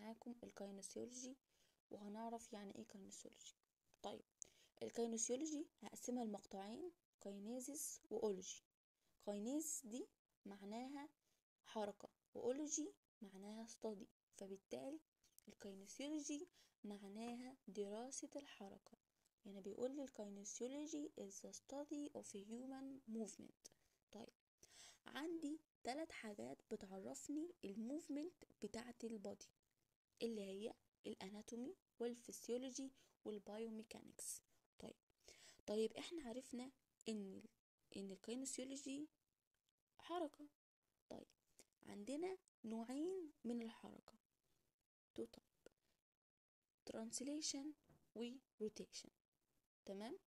معاكم الكاينسيولوجي وهنعرف يعني ايه كاينسيولوجي طيب الكاينسيولوجي هقسمها لمقطعين كاينيزيس واولوجي كاينيزيس دي معناها حركة واولوجي معناها study فبالتالي الكاينسيولوجي معناها دراسة الحركة يعني بيقول لي الكاينسيولوجي is the study of human movement طيب عندي ثلاث حاجات بتعرفني الموفمنت بتاعة البودي اللي هي الاناتومي والفسيولوجي والبايوميكانكس طيب طيب احنا عرفنا ان ان الكاينسيولوجي حركة طيب عندنا نوعين من الحركة تو type translation و rotation تمام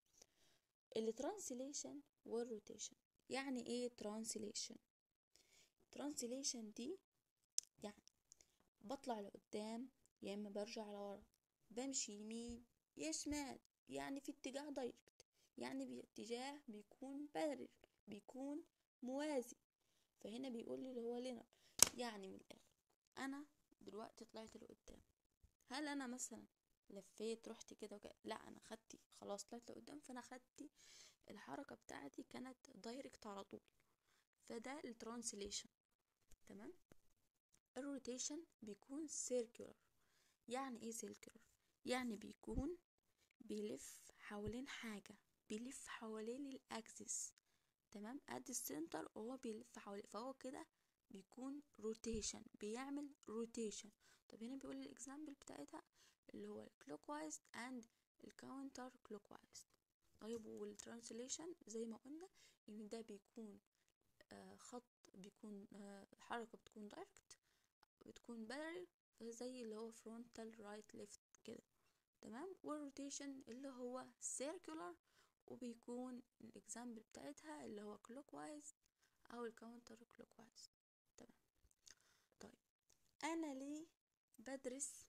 الترانسليشن والروتيشن يعني ايه ترانسليشن ترانسليشن دي يعني بطلع لقدام يا اما برجع لورا بمشي يمين يا شمال يعني في اتجاه دايركت يعني باتجاه بيكون بارل بيكون موازي فهنا بيقول لي اللي هو لينر يعني من الاخر انا دلوقتي طلعت لقدام هل انا مثلا لفيت رحت كده وكده لا انا خدتي خلاص طلعت لقدام فانا خدتي الحركه بتاعتي كانت دايركت على طول فده الترانسليشن تمام الروتيشن بيكون سيركولار يعني ايه سيركولار يعني بيكون بيلف حوالين حاجه بيلف حوالين الاكسس تمام ادي السنتر وهو بيلف حوالين فهو كده بيكون روتيشن بيعمل روتيشن طب هنا بيقول الاكزامبل بتاعتها اللي هو الكلوكوايز اند الكاونتر كلوكوايز طيب والترانسليشن زي ما قلنا ان ده بيكون آه خط بيكون آه حركة بتكون دايركت بتكون بارل زي اللي هو فرونتال رايت ليفت كده تمام والروتيشن اللي هو سيركولار وبيكون الاكزامبل بتاعتها اللي هو كلوكوايز او الكاونتر كلوكوايز تمام طيب انا ليه بدرس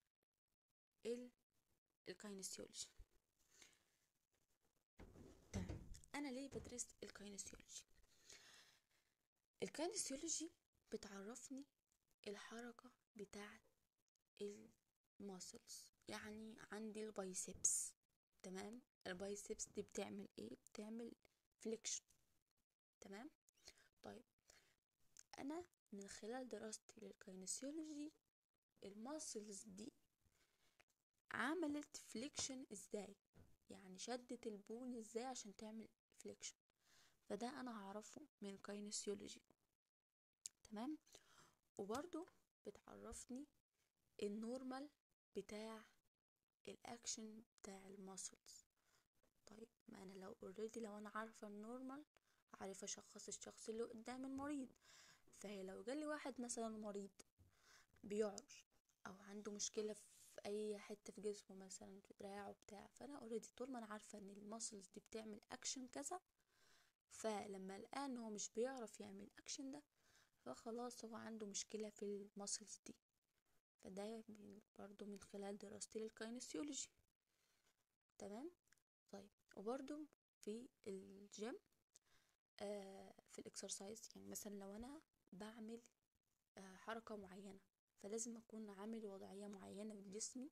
ال الكاينسيولوجي تمام انا ليه بدرس الكاينسيولوجي الكاينسيولوجي بتعرفني الحركة بتاعت الماسلز يعني عندي البايسبس تمام البايسبس دي بتعمل ايه بتعمل فليكشن تمام طيب انا من خلال دراستي للكاينسيولوجي الماسلز دي عملت فليكشن ازاي يعني شدت البون ازاي عشان تعمل فليكشن فده انا هعرفه من الكاينسيولوجي تمام وبرضو بتعرفني النورمال بتاع الاكشن بتاع الماسلز طيب ما انا لو اوريدي لو انا عارفه النورمال عارفه اشخص الشخص اللي قدام المريض فهي لو جالي واحد مثلا مريض بيعرج او عنده مشكله في اي حته في جسمه مثلا في دراعه بتاع فانا اوريدي طول ما انا عارفه ان الماسلز دي بتعمل اكشن كذا فلما القى ان هو مش بيعرف يعمل الاكشن ده فخلاص هو عنده مشكله في الماسلز دي فده برضو من خلال دراستي للكاينسيولوجي تمام طيب وبرضو في الجيم آه في الاكسرسايز يعني مثلا لو انا بعمل آه حركة معينة فلازم اكون عامل وضعية معينة من جسمي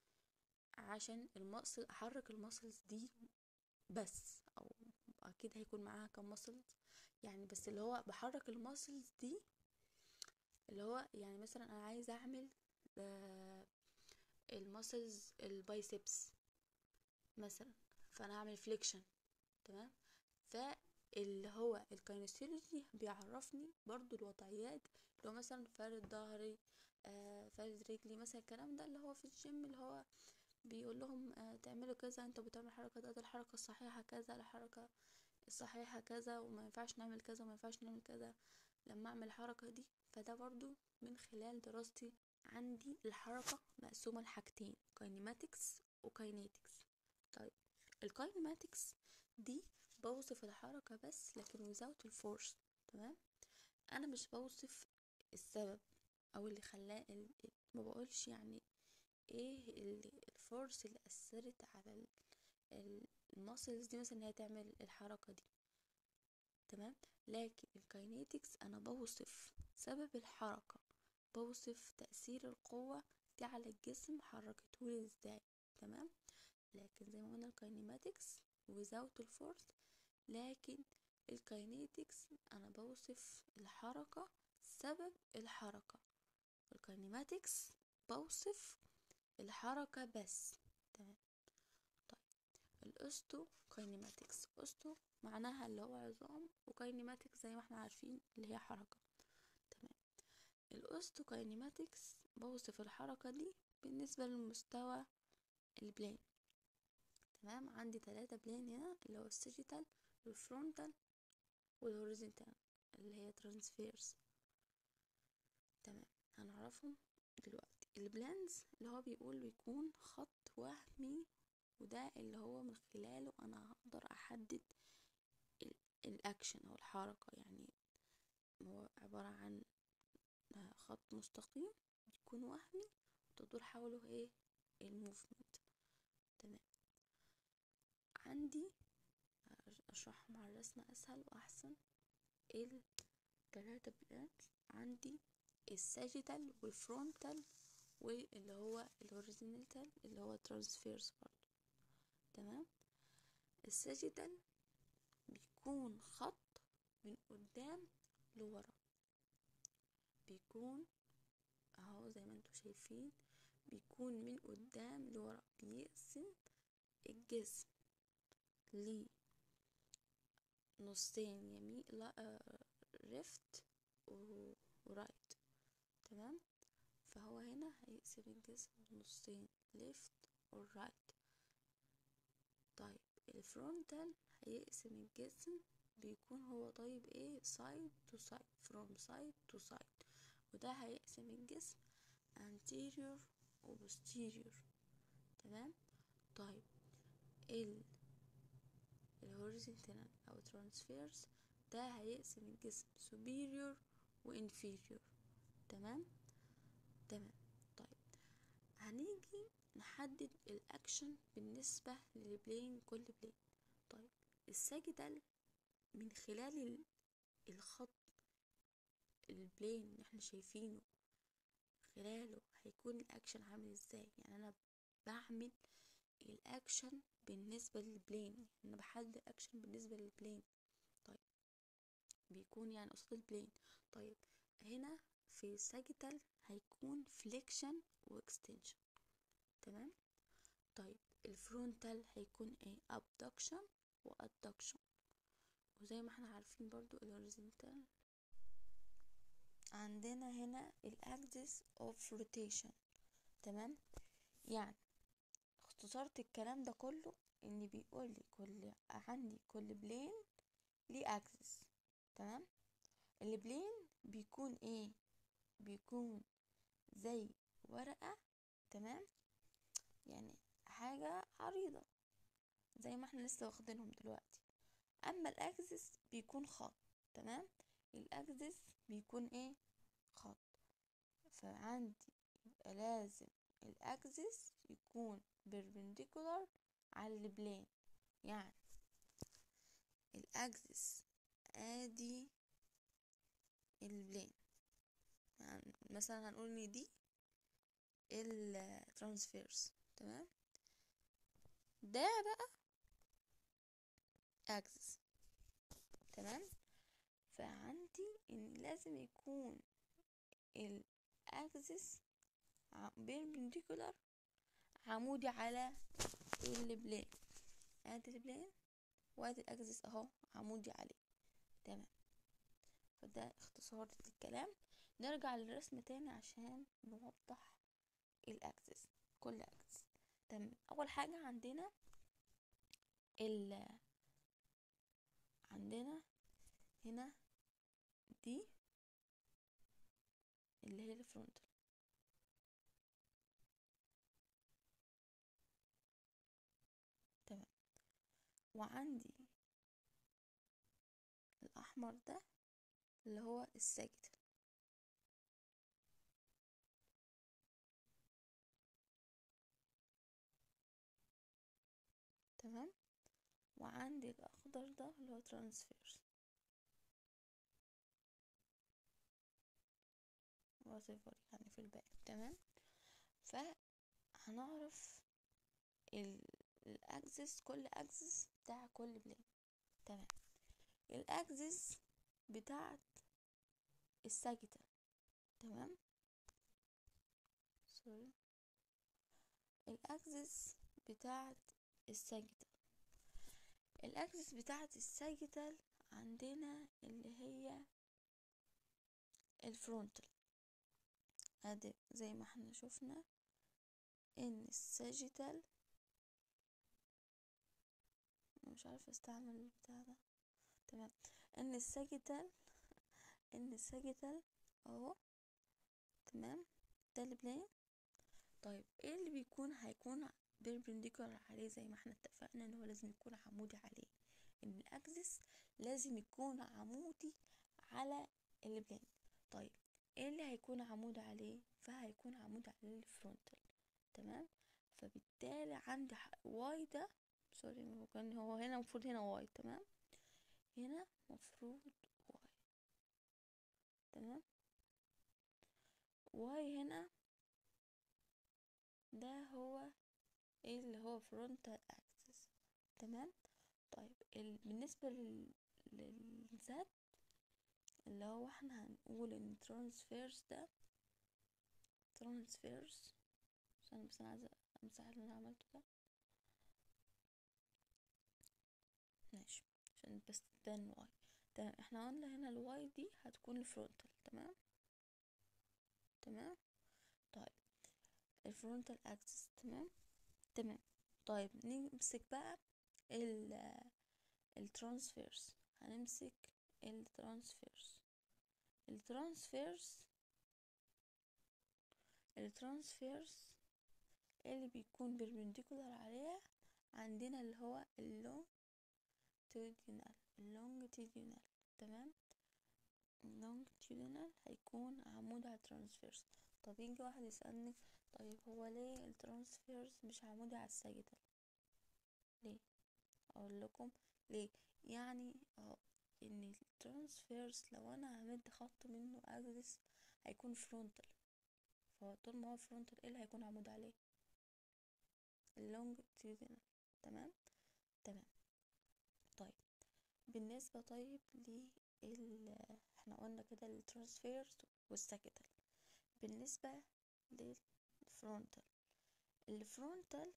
عشان المصل احرك المسلز دي بس او اكيد هيكون معاها كم مسلز يعني بس اللي هو بحرك المسلز دي اللي هو يعني مثلا انا عايزه اعمل آه المسلز البايسبس مثلا فانا هعمل فليكشن تمام فاللي هو الكاينسيولوجي بيعرفني برضو الوضعيات اللي هو مثلا فارد ظهري آه فارد رجلي مثلا الكلام ده اللي هو في الجيم اللي هو بيقول لهم آه تعملوا كذا انتوا بتعملوا حركة ده الحركة الصحيحة كذا الحركة الصحيحة كذا وما ينفعش نعمل كذا وما ينفعش نعمل كذا لما اعمل الحركة دي فده برضو من خلال دراستي عندي الحركة مقسومة لحاجتين كاينيماتكس وكاينيتكس طيب الكاينيماتكس دي بوصف الحركة بس لكن without الفورس تمام انا مش بوصف السبب او اللي خلاه ما بقولش يعني ايه الفورس اللي اثرت على الماسلز دي مثلا ان هي تعمل الحركة دي تمام لكن الكاينيتكس انا بوصف سبب الحركة بوصف تأثير القوة دي على الجسم حركتهولي ازاي تمام لكن زي ما قلنا الكاينيماتكس without الفورس لكن الكاينيتكس انا بوصف الحركة سبب الحركة الكاينيماتكس بوصف الحركة بس تمام طيب الاستو كاينيماتكس استو معناها اللي هو عظام وكاينيماتكس زي ما احنا عارفين اللي هي حركة تمام الاستو كاينيماتكس بوصف الحركة دي بالنسبة للمستوى البلان تمام عندي ثلاثة بلان هنا اللي هو السيجيتال والفرونتال والهوريزونتال اللي هي ترانسفيرس تمام هنعرفهم دلوقتي البلانز اللي هو بيقول بيكون خط وهمي وده اللي هو من خلاله انا هقدر احدد الاكشن او الحركة يعني هو عبارة عن خط مستقيم يكون وهمي وتدور حوله ايه الموفمنت تمام عندي اشرحهم على الرسمة اسهل واحسن التلاتة بلانز عندي الساجيتال والفرونتال واللي هو الهوريزونتال اللي هو ترانسفيرس برضو تمام الساجيتال بيكون خط من قدام لورا بيكون اهو زي ما انتوا شايفين بيكون من قدام لورا بيقسم الجسم ليه نصين يمين لا آه ليفت ورايت تمام فهو هنا هيقسم الجسم نصين ليفت ورايت طيب الفرونتال هيقسم الجسم بيكون هو طيب ايه سايد تو سايد فروم سايد تو سايد وده هيقسم الجسم anterior و posterior تمام طيب ال الهوريزونتال او ترانسفيرس ده هيقسم الجسم superior و inferior تمام تمام طيب هنيجي نحدد الاكشن بالنسبة للبلين كل بلين طيب الساجدال من خلال الخط البلين اللي احنا شايفينه خلاله هيكون الاكشن عامل ازاي يعني انا بعمل الاكشن بالنسبة للبلين يعني انا بحدد الاكشن بالنسبة للبلين طيب بيكون يعني قصاد البلين طيب هنا في ساجيتال هيكون فليكشن واكستنشن تمام طيب الفرونتال هيكون ايه abduction وادكشن وزي ما احنا عارفين برضو الهوريزونتال عندنا هنا الاكسس اوف روتيشن تمام يعني اختصرت الكلام ده كله ان بيقول لي كل عندي كل بلين ليه اكسس تمام البلين بيكون ايه بيكون زي ورقة تمام يعني حاجة عريضة زي ما احنا لسه واخدينهم دلوقتي اما الاكسس بيكون خط تمام الاكسس بيكون ايه خط فعندي يبقى لازم الاكسس يكون perpendicular على البلين يعني الاكسس ادي البلين يعني مثلا هنقول ان دي الترانسفيرس تمام ده بقى اكسس تمام فعندي ان لازم يكون الاكسس بيربنديكولار عمودي على البلين ادي البلين وادي الاكسس اهو عمودي عليه تمام فده اختصار للكلام نرجع للرسم تاني عشان نوضح الاكسس كل اكسس تمام اول حاجة عندنا ال عندنا هنا دي اللي هي الفرونتال تمام وعندي الاحمر ده اللي هو الساجد تمام وعندي الاخضر ده اللي هو ترانسفيرس whatever يعني في الباقي تمام فهنعرف الاكسس كل اكسس بتاع كل بلان تمام الاكسس بتاعت الساجيتال تمام سوري الاكسس بتاعت الساجيتال الاكسس بتاعت الساجيتال عندنا اللي هي الفرونتال ادي زي ما احنا شفنا ان الساجيتال مش عارفه استعمل البتاع ده تمام ان الساجيتال ان الساجيتال اهو تمام ده البلان طيب ايه اللي بيكون هيكون بيربنديكولار عليه زي ما احنا اتفقنا ان هو لازم يكون عمودي عليه ان الاكسس لازم يكون عمودي على البلان طيب ايه اللي هيكون عمود عليه فهيكون عمود عليه الفرونتال تمام فبالتالي عندي واي ده سوري كان هو هنا المفروض هنا واي تمام هنا مفروض واي تمام واي هنا ده هو ايه اللي هو فرونتال اكسس تمام طيب ال... بالنسبة لل... للزد اللي هو احنا هنقول ان ترانسفيرس ده ترانسفيرس عشان بس انا عايزة امسح اللي انا عملته ده ماشي عشان بس تبان واي تمام احنا قلنا هنا الواي دي هتكون الفرونتال تمام تمام طيب الفرونتال اكسس تمام تمام طيب نمسك بقى ال الترانسفيرس هنمسك الترانسفيرس الترانسفيرس الترانسفيرس اللي بيكون بيربنديكولار عليها عندنا اللي هو اللونجتيودينال اللونجتيودينال تمام اللونجتيودينال هيكون عمود على الترانسفيرس طب يجي واحد يسألني طيب هو ليه الترانسفيرس مش عمودي على الساجيتال ليه اقول لكم ليه يعني اه ان الترانسفيرس لو انا عملت خط منه اكسس هيكون فرونتال فهو طول ما هو فرونتال ايه اللي هيكون عمود عليه اللونجتيودينال تمام تمام طيب بالنسبه طيب لل احنا قلنا كده الترانسفيرس والساكيتال بالنسبه للفرونتال الفرونتال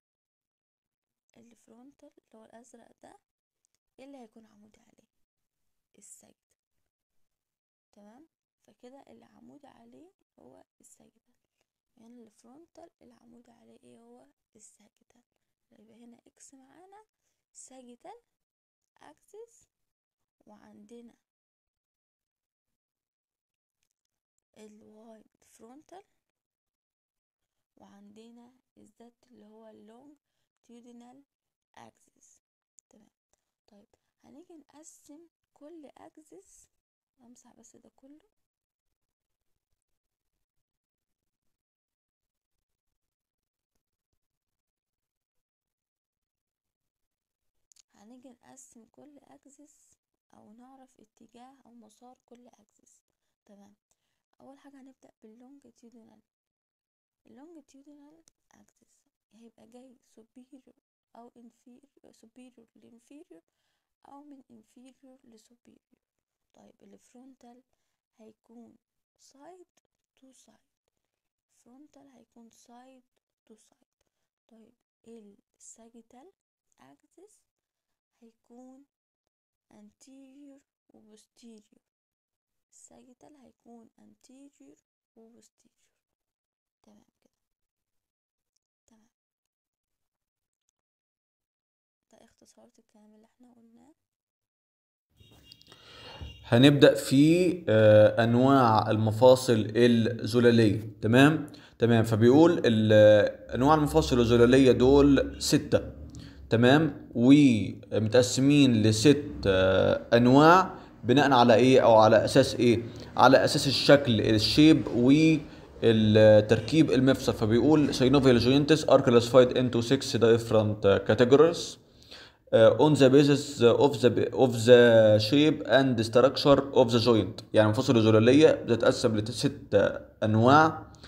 الفرونتال اللي هو الازرق ده ايه اللي هيكون عمودي عليه السجد تمام فكده اللي عمودي عليه هو السجدة يعني الفرونتال اللي عمودي عليه ايه هو الساجيتال يبقى هنا اكس معانا ساجيتال اكسس وعندنا الواي فرونتال وعندنا الزد اللي هو اللونج تيودينال اكسس تمام طيب هنيجي نقسم كل اكسس امسح بس ده كله هنيجي نقسم كل اكسس او نعرف اتجاه او مسار كل اكسس تمام اول حاجه هنبدا باللونجيتيودينال اللونجيتيودينال اكسس هيبقى جاي superior او inferior superior لانفيريور او من inferior لسuperior طيب الفرونتال هيكون side to side frontal هيكون side to side طيب الساجيتال axis هيكون anterior و posterior الساجيتال هيكون anterior و posterior تمام كده تمام ده اختصارات الكلام اللي احنا قلناه هنبدأ في آه، أنواع المفاصل الزلالية تمام تمام فبيقول ال- أنواع المفاصل الزلالية دول ستة تمام ومتقسمين لست آه، أنواع بناء على إيه أو على أساس إيه على أساس الشكل الشيب والتركيب المفصل فبيقول synovial joints are classified into six different uh, categories uh, on the basis of the of the shape and structure of the joint يعني المفاصل الزلالية بتتقسم لست أنواع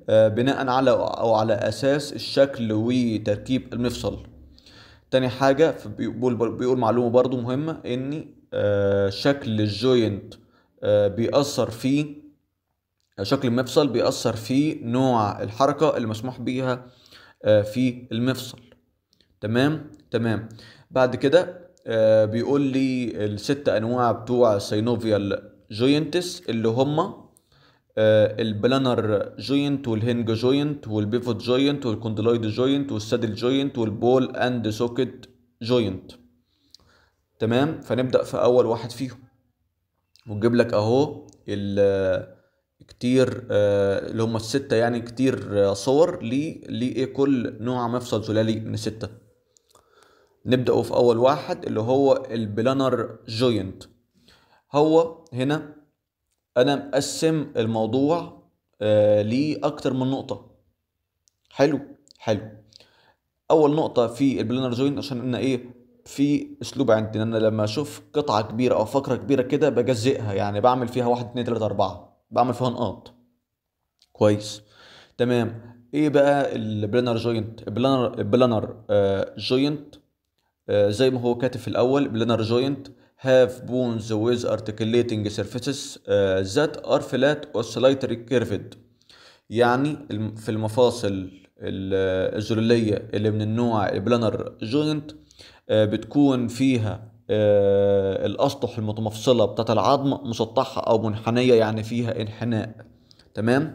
آه، بناء على او على اساس الشكل وتركيب المفصل تاني حاجة ف- بيقول بيقول معلومة برضو مهمة ان آه، شكل الجوينت آه، بيأثر في شكل المفصل بيأثر في نوع الحركة اللي مسموح بيها آه، في المفصل تمام تمام بعد كده آه، بيقول لي الست انواع بتوع السينوفيال جوينتس اللي هما آه، البلانر جوينت والهنج جوينت والبيفوت جوينت والكونديلويد جوينت والسادل جوينت والبول اند سوكت جوينت تمام فنبدأ في اول واحد فيهم ونجيب لك اهو ال كتير آه، اللي هم الستة يعني كتير آه، صور ل لإيه كل نوع مفصل زلالي من الستة نبدأ في أول واحد اللي هو البلانر جوينت هو هنا أنا مقسم الموضوع آه لأكتر من نقطة حلو حلو أول نقطة في البلانر جوينت عشان إن إيه في أسلوب عندي إن أنا لما أشوف قطعة كبيرة أو فقرة كبيرة كده بجزئها يعني بعمل فيها واحد اتنين تلاتة أربعة بعمل فيها نقاط كويس تمام ايه بقى البلانر جوينت البلانر البلانر آه جوينت آه زي ما هو كاتب في الاول بلانر جوينت have bones with articulating surfaces uh, that are flat or slightly curved يعني الم- في المفاصل ال- الزلالية اللي من النوع البلانر جوينت بتكون فيها آه، الأسطح المتمفصلة بتاعت العظم مسطحة أو منحنية يعني فيها انحناء تمام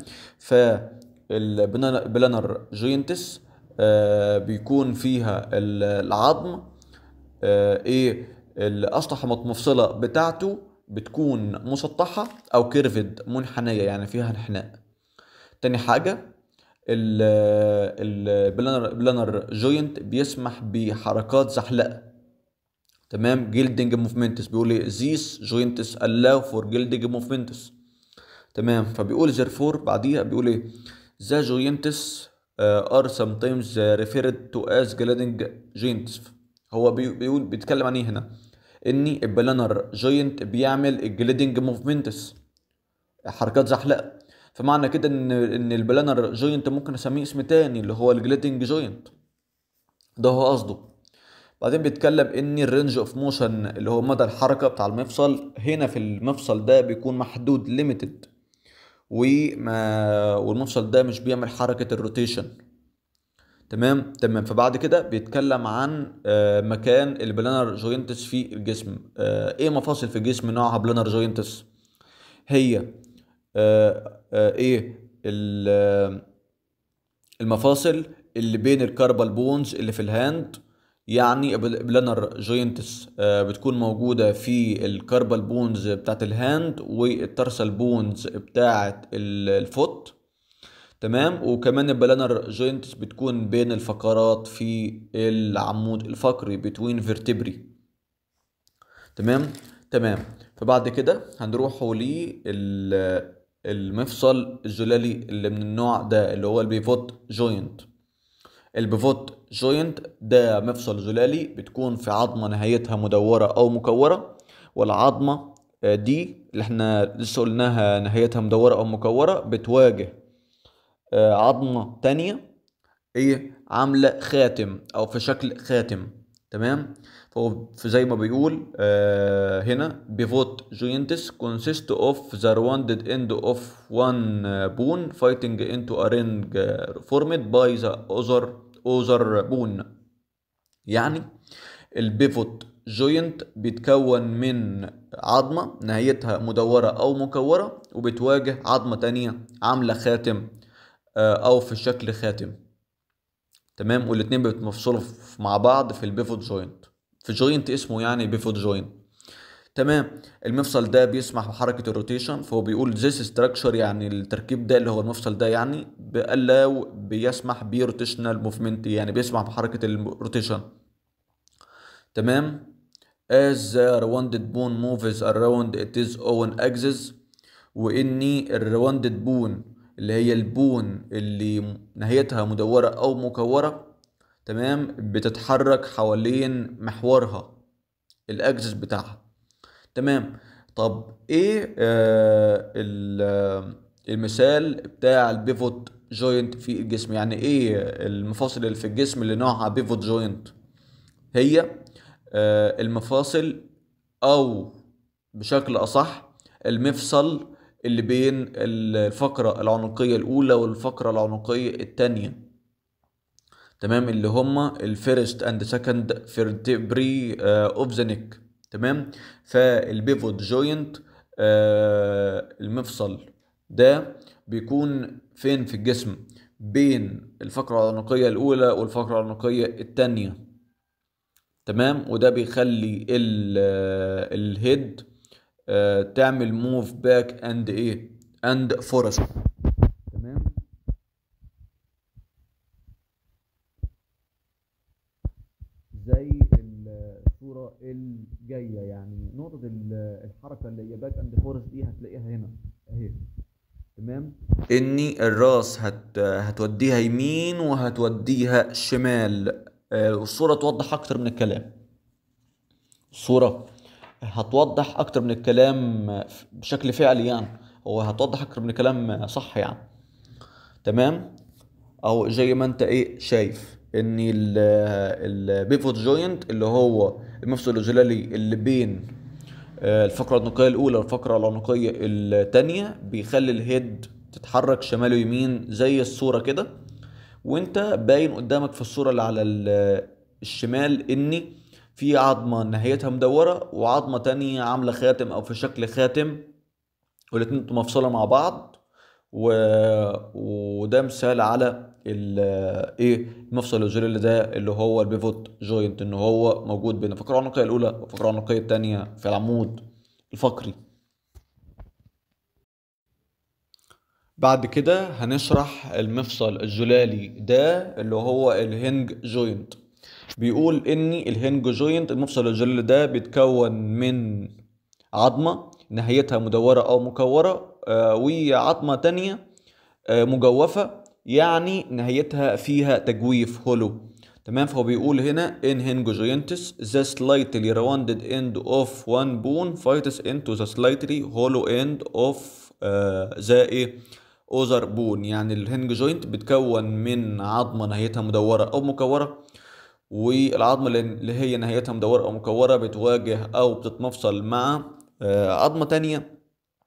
فالبلانر جوينتس بيكون فيها ال- العظم آه، ايه الاسطح المتمفصله بتاعته بتكون مسطحه او كيرفد منحنيه يعني فيها انحناء تاني حاجه البلانر بلانر جوينت بيسمح بحركات زحلقه تمام جيلدنج موفمنتس بيقول ايه these joints allow for gilding movements تمام فبيقول therefore بعديها بيقول ايه the joints uh, are sometimes referred to as gliding joints هو بي- بيقول بيتكلم عن ايه هنا ان البلانر جوينت بيعمل الجليدنج موفمنتس حركات زحلقه فمعنى كده ان ان البلانر جوينت ممكن اسميه اسم تاني اللي هو الجليدنج جوينت ده هو قصده بعدين بيتكلم ان الرينج اوف موشن اللي هو مدى الحركه بتاع المفصل هنا في المفصل ده بيكون محدود ليميتد وما والمفصل ده مش بيعمل حركه الروتيشن تمام تمام فبعد كده بيتكلم عن آه، مكان البلانر جوينتس في الجسم آه، ايه مفاصل في الجسم نوعها بلانر جوينتس هي آه، آه، ايه ال- آه، المفاصل اللي بين الكاربال بونز اللي في الهاند يعني بلانر جوينتس آه، بتكون موجودة في الكاربال بونز بتاعت الهاند والترسال بونز بتاعت ال- الفوت تمام وكمان البلانر جوينتس بتكون بين الفقرات في العمود الفقري بتوين فيرتبري تمام تمام فبعد كده هنروحوا للمفصل الزلالي اللي من النوع ده اللي هو البيفوت جوينت البيفوت جوينت ده مفصل زلالي بتكون في عظمة نهايتها مدورة أو مكورة والعظمة آه، دي اللي احنا لسه قلناها نهايتها مدورة أو مكورة بتواجه آه، عظمة تانية ايه عاملة خاتم او في شكل خاتم تمام فهو في زي ما بيقول آه هنا pivot joints consist of the rounded end of one uh, bone fighting into a ring uh, formed by the other other bone يعني البيفوت جوينت بيتكون من عظمة نهايتها مدورة أو مكورة وبتواجه عظمة تانية عاملة خاتم آه، أو في شكل خاتم تمام والاتنين بيتمفصلوا في- مع بعض في البيفوت جوينت في جوينت اسمه يعني بيفوت جوينت تمام المفصل ده بيسمح بحركة الروتيشن فهو بيقول this structure يعني التركيب ده اللي هو المفصل ده يعني بيقلو بيسمح بروتيشنال موفمنت يعني بيسمح بحركة الروتيشن تمام as the rounded bone moves around its own axis واني الروندد بون اللي هي البون اللي نهايتها مدورة او مكورة تمام بتتحرك حوالين محورها الاكسس بتاعها تمام طب ايه آه ال- آه، المثال بتاع البيفوت جوينت في الجسم يعني ايه المفاصل اللي في الجسم اللي نوعها بيفوت جوينت هي آه، المفاصل او بشكل اصح المفصل اللي بين الفقرة العنقية الأولى والفقرة العنقية التانية تمام اللي هما الفيرست اند سكند فيرتبري اوف ذا نيك تمام فالبيفوت جوينت المفصل ده بيكون فين في الجسم بين الفقرة العنقية الأولى والفقرة العنقية التانية تمام وده بيخلي الهيد تعمل موف باك اند ايه اند فورست تمام زي الصورة الجاية يعني نقطة الحركة اللي هي باك اند فورست دي هتلاقيها هنا اهي تمام اني الراس هت هتوديها يمين وهتوديها شمال الصورة توضح اكتر من الكلام الصورة هتوضح اكتر من الكلام بشكل فعلي يعني هو هتوضح اكتر من الكلام صح يعني تمام او زي ما انت ايه شايف ان البيفوت جوينت اللي هو المفصل الجلالي اللي بين الفقرة العنقية الأولى والفقرة العنقية التانية بيخلي الهيد تتحرك شمال ويمين زي الصورة كده وانت باين قدامك في الصورة اللي على الشمال اني في عظمة نهايتها مدورة وعظمة تانية عاملة خاتم أو في شكل خاتم والاتنين مفصولة مع بعض و... وده مثال على ال ايه المفصل الجلالي ده اللي هو البيفوت جوينت ان هو موجود بين الفقرة العنقية الأولى والفقرة العنقية التانية في العمود الفقري بعد كده هنشرح المفصل الجلالي ده اللي هو الهنج جوينت بيقول ان الهنج جوينت المفصل الجلالي ده بيتكون من عظمة نهايتها مدورة او مكورة آه وعظمة تانية آه مجوفة يعني نهايتها فيها تجويف هولو تمام فهو بيقول هنا in hingojointus the slightly rounded end of one bone fights into the slightly hollow end of uh, the ايه other bone يعني الهنج جوينت بتكون من عظمة نهايتها مدورة أو مكورة والعظمة اللي هي نهايتها مدورة أو مكورة بتواجه أو بتتمفصل مع عظمة تانية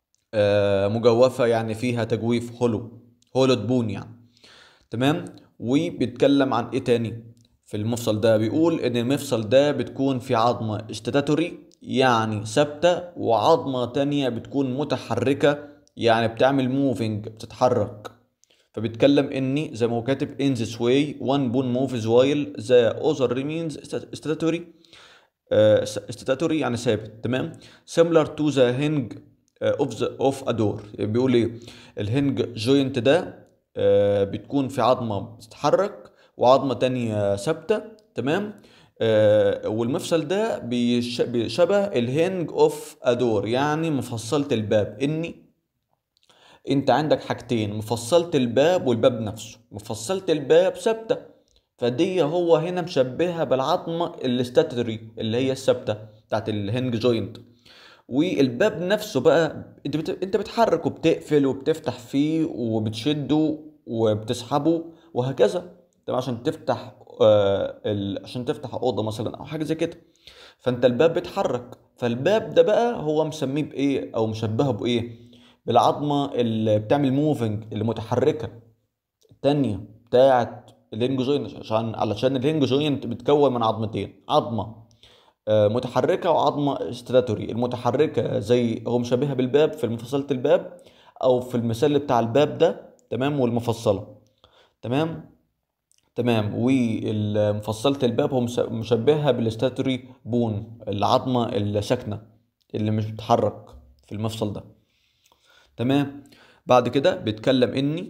مجوفة يعني فيها تجويف هولو هولود بون يعني تمام وبيتكلم عن ايه تاني في المفصل ده بيقول ان المفصل ده بتكون في عظمة استاتوري يعني ثابتة وعظمة تانية بتكون متحركة يعني بتعمل موفينج بتتحرك فبيتكلم اني زي ما هو كاتب in this way one bone moves while the other remains statutory statutory يعني ثابت تمام similar to the hinge of the of a door بيقول ايه الهنج جوينت ده آه بتكون في عظمة بتتحرك وعظمة تانية ثابتة تمام آه والمفصل ده بيشبه الهنج اوف ادور يعني مفصلة الباب اني انت عندك حاجتين مفصلة الباب والباب نفسه مفصلة الباب ثابتة فدي هو هنا مشبهها بالعظمة الاستاتوري اللي هي الثابتة بتاعت الهنج جوينت والباب نفسه بقى انت بت... انت بتحرك وبتقفل وبتفتح فيه وبتشده وبتسحبه وهكذا تمام عشان تفتح آه ال... عشان تفتح اوضه مثلا او حاجه زي كده فانت الباب بيتحرك فالباب ده بقى هو مسميه بايه او مشبهه بايه بالعظمه اللي بتعمل موفنج اللي متحركه التانية بتاعت الهنج جوينت عشان علشان الهنج جوينت بتكون من عظمتين عظمه متحركة وعظمة استراتوري المتحركة زي هو مشابهة بالباب في مفصلة الباب أو في المثال بتاع الباب ده تمام والمفصلة تمام تمام والمفصلة الباب هو مشبهها بالاستاتوري بون العظمة الساكنة اللي مش بتتحرك في المفصل ده تمام بعد كده بيتكلم اني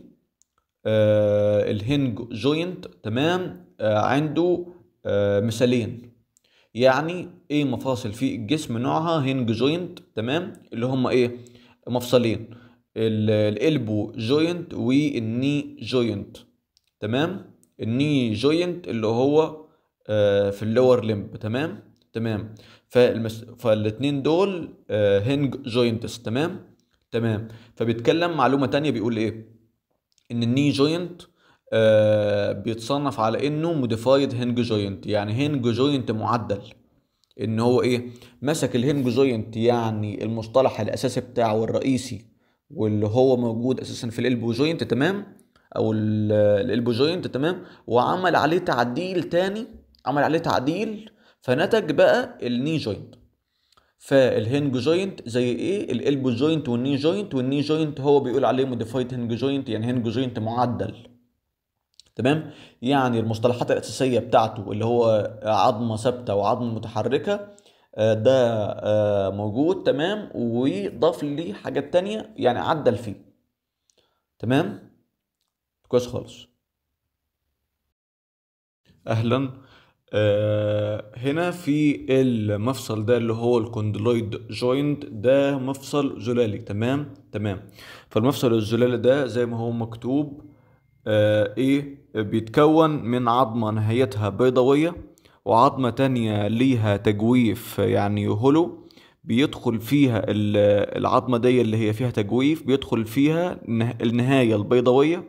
آه الهنج جوينت تمام آه عنده آه مثالين يعني ايه مفاصل في الجسم نوعها هنج جوينت تمام اللي هم ايه مفصلين الالبو جوينت والني جوينت تمام الني جوينت اللي هو آه في اللور لمب تمام تمام فالمس... فالاتنين دول آه هنج جوينتس تمام تمام فبيتكلم معلومة تانية بيقول ايه ان الني جوينت آه بيتصنف على انه موديفايد هنج جوينت يعني هنج جوينت معدل ان هو ايه مسك الهنج جوينت يعني المصطلح الاساسي بتاعه الرئيسي واللي هو موجود اساسا في الالبو جوينت تمام او ال- الالبو جوينت تمام وعمل عليه تعديل تاني عمل عليه تعديل فنتج بقى الني جوينت فالهنج جوينت زي ايه الالبو جوينت والني جوينت والني جوينت هو بيقول عليه موديفايد هنج جوينت يعني هنج جوينت معدل تمام يعني المصطلحات الأساسية بتاعته اللي هو عظمة ثابتة وعظمة متحركة آه، ده آه، موجود تمام وضاف ليه حاجات تانية يعني عدل فيه تمام كويس خالص اهلا آه هنا في المفصل ده اللي هو الكوندلويد جوينت ده مفصل زلالي تمام تمام فالمفصل الزلالي ده زي ما هو مكتوب آه ايه بيتكون من عظمة نهايتها بيضاوية وعظمة تانية ليها تجويف يعني هولو بيدخل فيها ال- العظمة دي اللي هي فيها تجويف بيدخل فيها نه- النهاية البيضاوية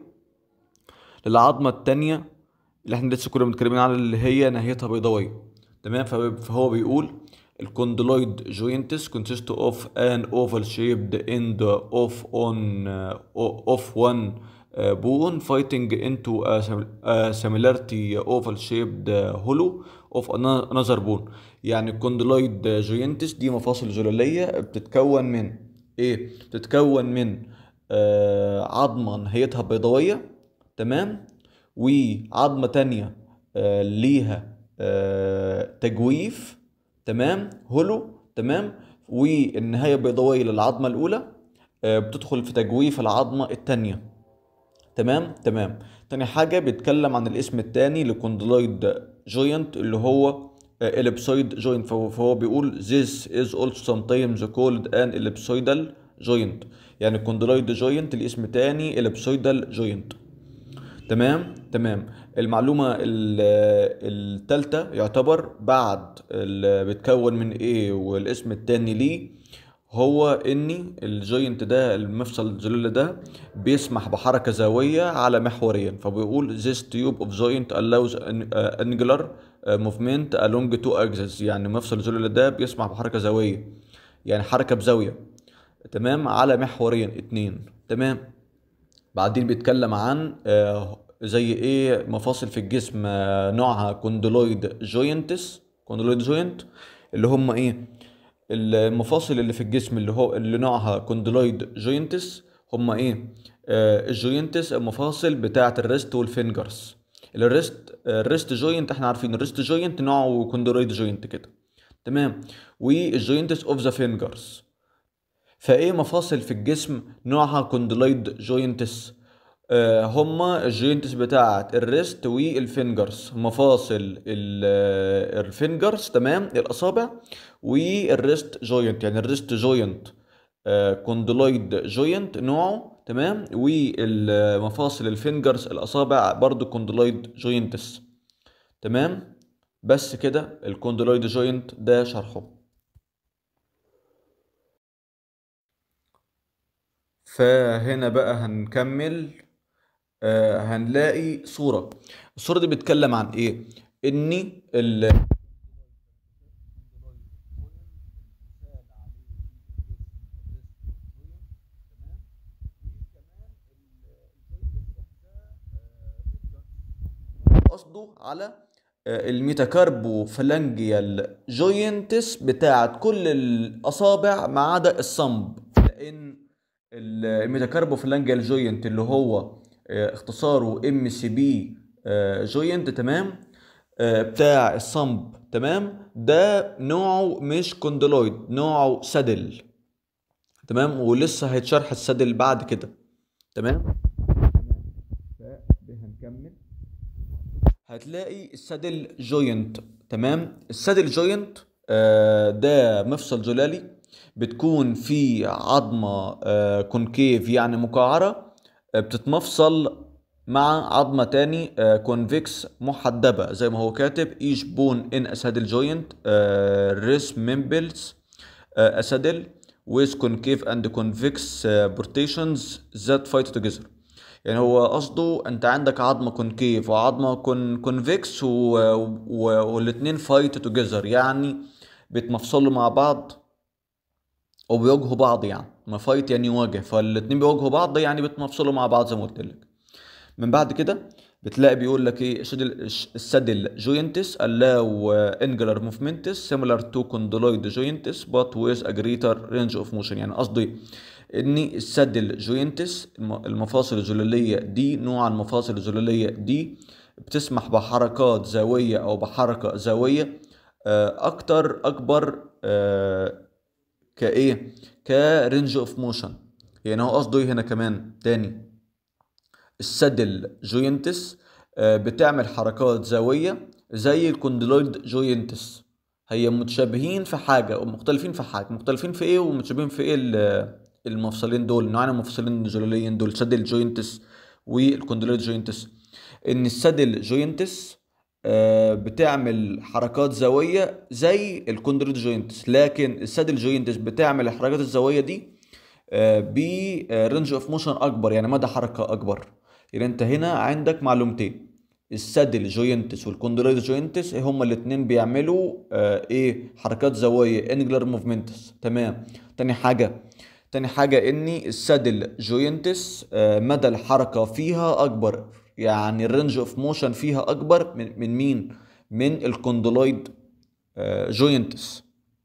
للعظمة التانية اللي احنا لسه كنا متكلمين على اللي هي نهايتها بيضاوية تمام فب- فهو بيقول الكوندلويد جوينتس consist of an oval shaped end of on uh, of one uh, bone fighting into a, sim- a similarity oval shaped uh, hollow of ano- another bone يعني الكوندلويد جوينتس دي مفاصل زلالية بتتكون من ايه بتتكون من آه عظمة نهايتها بيضاوية تمام وعظمة تانية آه ليها آه تجويف تمام هولو تمام والنهاية بيضاوية للعظمة الأولى آه بتدخل في تجويف العظمة التانية تمام تمام تاني حاجة بيتكلم عن الاسم التاني لكوندلويد جوينت اللي هو ellipsoid joint فهو, فهو بيقول this is also sometimes called an ellipsoidal joint يعني الكوندلويد جوينت الاسم تاني ellipsoidal joint تمام تمام المعلومة ال- التالتة يعتبر بعد اللي بيتكون من ايه والاسم التاني ليه هو اني الجوينت ده المفصل الزلال ده بيسمح بحركة زاوية على محورين فبيقول this tube of joint allows an- uh, angular uh, movement along two axes يعني مفصل الزلال ده بيسمح بحركة زاوية يعني حركة بزاوية تمام على محورين اتنين تمام بعدين بيتكلم عن آه، زي ايه مفاصل في الجسم آه، نوعها كوندلويد جوينتس كوندلويد جوينت اللي هم ايه المفاصل اللي في الجسم اللي هو اللي نوعها كوندلويد جوينتس هم ايه آه، الجوينتس المفاصل بتاعه الريست والفينجرز الريست الريست جوينت احنا عارفين الريست جوينت نوعه كوندلويد جوينت كده تمام والجوينتس اوف ذا فينجرز فايه مفاصل في الجسم نوعها كوندلايد جوينتس آه هما الجوينتس بتاعت الريست والفينجرز مفاصل ال- آه، الفينجرز تمام الاصابع والريست جوينت يعني الريست جوينت آه كوندلايد جوينت نوعه تمام والمفاصل الفينجرز الاصابع برضو كوندلايد جوينتس تمام بس كده الكوندلايد جوينت ده شرحه فهنا بقى هنكمل آه هنلاقي صورة الصورة دي بتتكلم عن ايه اني ال قصده على آه، الميتاكاربو فلانجيال جوينتس بتاعت كل الاصابع ما عدا الصنب لان ال- الميتاكاربو فلانجيال جوينت اللي هو آه، اختصاره ام سي بي جوينت تمام آه، بتاع الصنب تمام ده نوعه مش كوندلويد نوعه سدل تمام ولسه هيتشرح السدل بعد كده تمام هنكمل هتلاقي السادل جوينت تمام السادل جوينت آه ده مفصل زلالي بتكون في عظمة آه كونكيف يعني مقعرة آه بتتمفصل مع عظمة تاني آه كونفكس محدبة زي ما هو كاتب each bone in a saddle joint آه resembles آه a saddle with concave and convex آه portions that fight together يعني هو قصده انت عندك عظمه كونكيف وعظمه كون كونفكس و... و... والاتنين فايت توجذر يعني بيتمفصلوا مع بعض وبيواجهوا بعض يعني ما فايت يعني يواجه فالاتنين بيواجهوا بعض يعني بيتمفصلوا مع بعض زي ما قلت لك من بعد كده بتلاقي بيقول لك ايه السدل السدل جوينتس allow angular movements similar to condyloid joints but with a greater range of motion يعني قصدي ان السدل جوينتس الم- المفاصل الزلاليه دي نوع المفاصل الزلاليه دي بتسمح بحركات زاويه او بحركه زاويه آه، اكتر اكبر آه، كايه كرينج اوف موشن يعني هو قصده ايه هنا كمان تاني السدل جوينتس آه، بتعمل حركات زاوية زي الكونديلويد جوينتس هي متشابهين في حاجة ومختلفين في حاجة مختلفين في ايه ومتشابهين في ايه ال- المفصلين دول نوعين المفصلين الزلاليين دول سدل جوينتس والكونديلويد جوينتس ان السدل جوينتس آه، بتعمل حركات زاوية زي الكونديلويد جوينتس لكن السدل جوينتس بتعمل الحركات الزاوية دي برينج اوف موشن اكبر يعني مدى حركه اكبر يعني انت هنا عندك معلومتين السادل جوينتس والكونديلويد جوينتس هما الاتنين بيعملوا آه ايه حركات زاويه انجلر موفمنتس تمام تاني حاجه تاني حاجه ان السادل جوينتس آه مدى الحركه فيها اكبر يعني الرينج اوف موشن فيها اكبر من, من مين من الكونديلويد آه جوينتس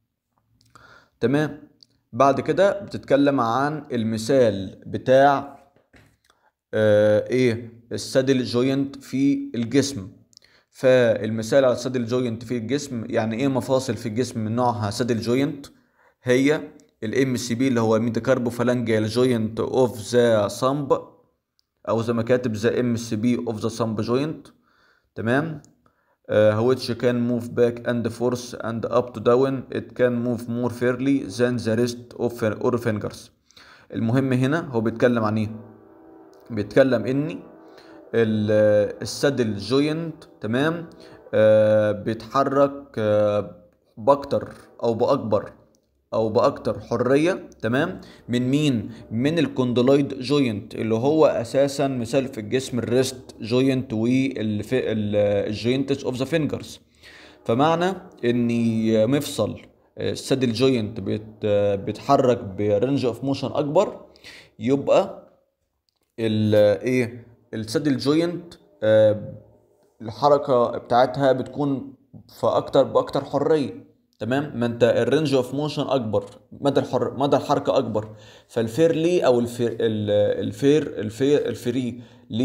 تمام بعد كده بتتكلم عن المثال بتاع آه ايه السادل جوينت في الجسم فالمثال على السادل جوينت في الجسم يعني ايه مفاصل في الجسم من نوعها سادل جوينت هي الام سي بي اللي هو الميتاكاربوفالانجيال جوينت اوف ذا صمب او زي ما كاتب ذا ام سي بي اوف ذا صمب جوينت تمام uh, which can move back and forth and up to down it can move more fairly than the rest of or fingers المهم هنا هو بيتكلم عن ايه بيتكلم اني ال- السادل جوينت تمام آه بيتحرك آه باكتر او باكبر او باكتر حريه تمام من مين من الكونديلويد جوينت اللي هو اساسا مثال في الجسم الريست جوينت والجوينتس اوف ذا فينجرز فمعنى ان مفصل السادل جوينت بيت بيتحرك برينج اوف موشن اكبر يبقى ال ايه السادل جوينت الحركه بتاعتها بتكون في اكتر باكتر حريه تمام ما انت الرينج اوف موشن اكبر مدى الحر مدى الحركه اكبر فالفيرلي او الفير ال- الفير الفير الفري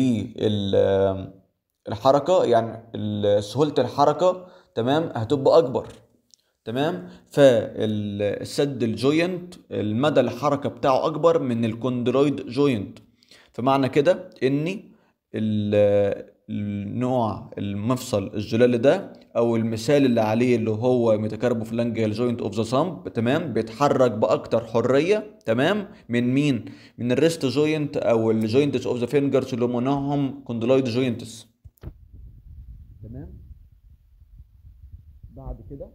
للحركه يعني ال- سهوله الحركه تمام هتبقى اكبر تمام فالسد الجوينت المدى الحركه بتاعه اكبر من الكوندرويد جوينت فمعنى كده ان ال- النوع المفصل الزلالي ده او المثال اللي عليه اللي هو ميتاكاربوفلانجيال جوينت اوف ذا صامب تمام بيتحرك باكتر حريه تمام من مين من الريست جوينت او الجوينتس اوف ذا فينجرز اللي هم نوعهم كونديلويد جوينتس تمام بعد كده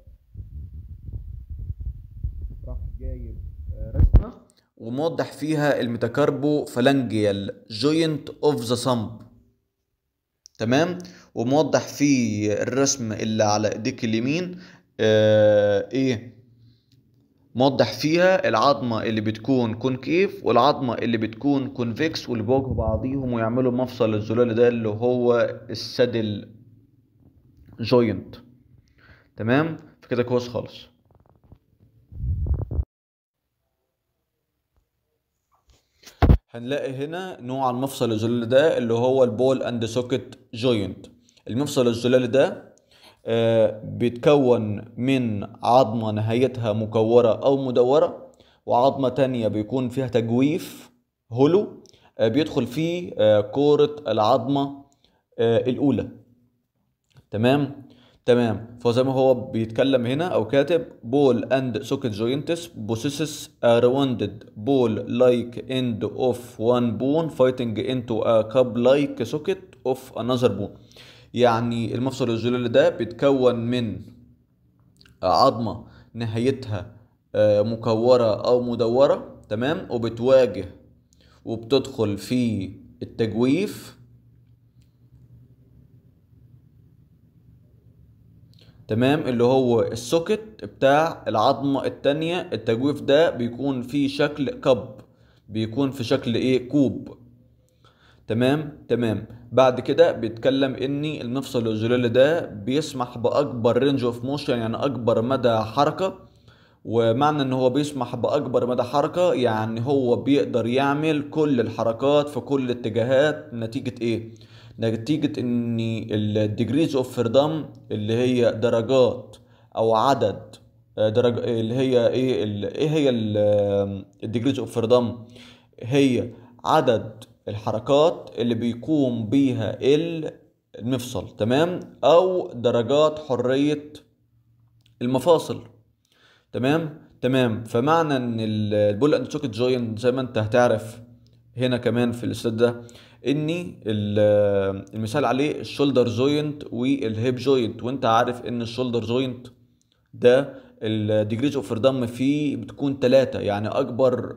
راح جايب رسمه وموضح فيها الميتاكاربو فلانجيال جوينت اوف ذا صامب تمام وموضح في الرسم اللي على ايديك اليمين آه ايه موضح فيها العظمة اللي بتكون كونكيف والعظمة اللي بتكون كونفكس واللي بيواجهوا بعضيهم ويعملوا مفصل الزلال ده اللي هو السادل جوينت تمام فكده كويس خالص هنلاقي هنا نوع المفصل الزلالي ده اللي هو البول اند سوكت جوينت المفصل الزلالي ده آه، بيتكون من عظمة نهايتها مكورة أو مدورة وعظمة تانية بيكون فيها تجويف هولو آه، بيدخل فيه آه، كورة العظمة آه، الأولى تمام تمام فزي ما هو بيتكلم هنا او كاتب بول اند سوكت جوينتس possesses a rounded ball like end of one bone fighting into a cup like socket of another bone يعني المفصل الزلالي ده بيتكون من عظمة نهايتها آه، مكورة أو مدورة تمام وبتواجه وبتدخل في التجويف تمام اللي هو السوكت بتاع العظمة التانية التجويف ده بيكون في شكل كب بيكون في شكل ايه كوب تمام تمام بعد كده بيتكلم ان المفصل الزلالي ده بيسمح باكبر رينج اوف موشن يعني اكبر مدى حركة ومعنى ان هو بيسمح باكبر مدى حركة يعني هو بيقدر يعمل كل الحركات في كل الاتجاهات نتيجة ايه نتيجة ان الديجريز اوف فريدم اللي هي درجات او عدد آه، درج اللي هي ايه ال- ايه هي الديجريز اوف فريدم هي عدد الحركات اللي بيقوم بيها ال- المفصل تمام او درجات حرية المفاصل تمام تمام فمعنى ان ال- البول اند سوكت جوينت زي ما انت هتعرف هنا كمان في الاستاذ ده اني ال- المثال عليه الشولدر جوينت والهيب جوينت وانت عارف ان الشولدر جوينت ده الديجريز اوف فريدم فيه بتكون ثلاثة يعني اكبر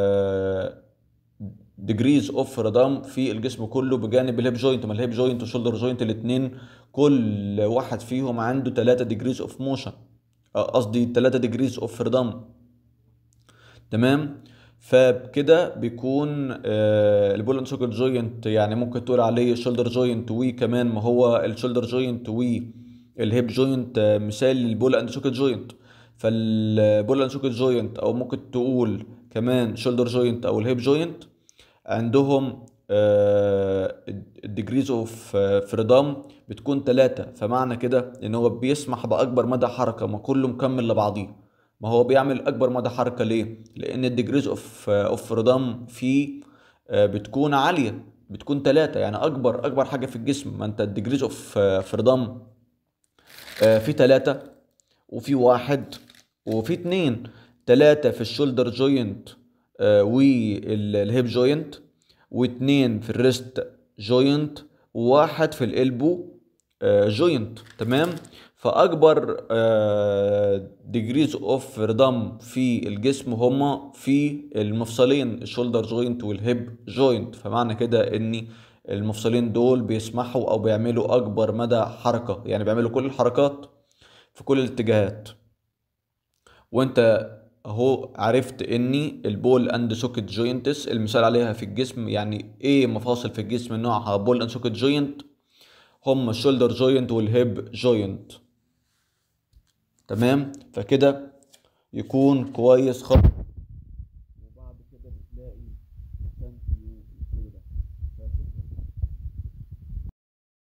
ديجريز اوف فريدم في الجسم كله بجانب الهيب جوينت ما الهيب جوينت والشولدر جوينت الاثنين كل واحد فيهم عنده 3 ديجريز اوف موشن قصدي 3 ديجريز اوف فريدم تمام فبكده بيكون آه البول اند سوكت جوينت يعني ممكن تقول عليه شولدر جوينت وكمان ما هو الشولدر جوينت والهيب جوينت آه مثال للبول اند سوكت جوينت فالبول اند سوكت جوينت او ممكن تقول كمان شولدر جوينت او الهيب جوينت عندهم الديجريز اوف فريدم بتكون ثلاثة فمعنى كده ان هو بيسمح باكبر مدى حركة ما كله مكمل لبعضيه ما هو بيعمل اكبر مدى حركة ليه لان الديجريز اوف اوف فريدم فيه آه، بتكون عالية بتكون ثلاثة يعني اكبر اكبر حاجة في الجسم ما انت الديجريز اوف فريدم في ثلاثة وفي واحد وفي اتنين تلاتة في الشولدر جوينت والهيب جوينت واتنين في الريست جوينت وواحد في الالبو جوينت تمام فاكبر ديجريز اوف فريدم في الجسم هما في المفصلين الشولدر جوينت والهيب جوينت فمعنى كده ان المفصلين دول بيسمحوا او بيعملوا اكبر مدى حركة يعني بيعملوا كل الحركات في كل الاتجاهات وانت اهو عرفت اني البول اند سوكت جوينتس المثال عليها في الجسم يعني ايه مفاصل في الجسم نوعها بول اند سوكت جوينت هم الشولدر جوينت والهيب جوينت تمام فكده يكون كويس خالص